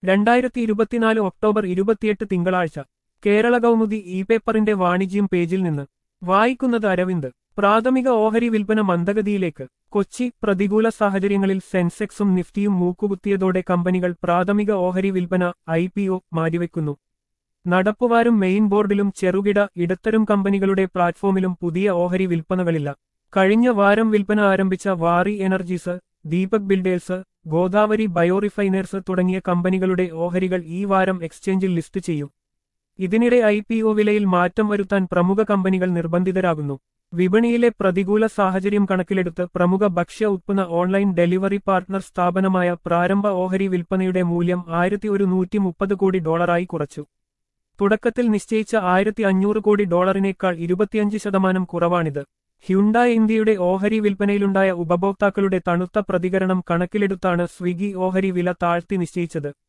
രണ്ടായിരത്തി ഇരുപത്തിനാല് ഒക്ടോബർ ഇരുപത്തിയെട്ട് തിങ്കളാഴ്ച കേരള കൗമുദി ഇ പേപ്പറിന്റെ വാണിജ്യം പേജിൽ നിന്ന് വായിക്കുന്നത് അരവിന്ദ് പ്രാഥമിക ഓഹരി വിൽപ്പന മന്ദഗതിയിലേക്ക് കൊച്ചി പ്രതികൂല സാഹചര്യങ്ങളിൽ സെൻസെക്സും നിഫ്റ്റിയും മൂക്കുകുത്തിയതോടെ കമ്പനികൾ പ്രാഥമിക ഓഹരി വിൽപ്പന ഐ പി ഒ മാറ്റിവെക്കുന്നു നടപ്പുവാരും മെയിൻ ബോർഡിലും ചെറുകിട ഇടത്തരം കമ്പനികളുടെ പ്ലാറ്റ്ഫോമിലും പുതിയ ഓഹരി വിൽപ്പനകളില്ല കഴിഞ്ഞ വാരം വിൽപ്പന ആരംഭിച്ച Waaree energies Deepak builders Godavari biorefiners തുടങ്ങിയ കമ്പനികളുടെ ഓഹരികൾ ഈ വാരം എക്സ്ചേഞ്ചിൽ ലിസ്റ്റ് ചെയ്യും ഇതിനിടെ ഐ പി ഒ വിലയിൽ മാറ്റം വരുത്താൻ പ്രമുഖ കമ്പനികൾ നിർബന്ധിതരാകുന്നു വിപണിയിലെ പ്രതികൂല സാഹചര്യം കണക്കിലെടുത്ത് പ്രമുഖ ഭക്ഷ്യ ഉത്പന്ന ഓൺലൈൻ ഡെലിവറി പാർട്ട്ണർ സ്ഥാപനമായ പ്രാരംഭ ഓഹരി വിൽപ്പനയുടെ മൂല്യം ആയിരത്തി ഒരു നൂറ്റി മുപ്പത് കോടി ഡോളറായി കുറച്ചു തുടക്കത്തിൽ നിശ്ചയിച്ച ആയിരത്തി അഞ്ഞൂറ് കോടി ഡോളറിനേക്കാൾ ഇരുപത്തിയഞ്ച് ശതമാനം കുറവാണിത് ഹ്യുണ്ടായ ഇന്ത്യയുടെ ഓഹരി വിൽപ്പനയിലുണ്ടായ ഉപഭോക്താക്കളുടെ തണുത്ത പ്രതികരണം കണക്കിലെടുത്താണ് സ്വിഗി ഓഹരി വില താഴ്ത്തി നിശ്ചയിച്ചത്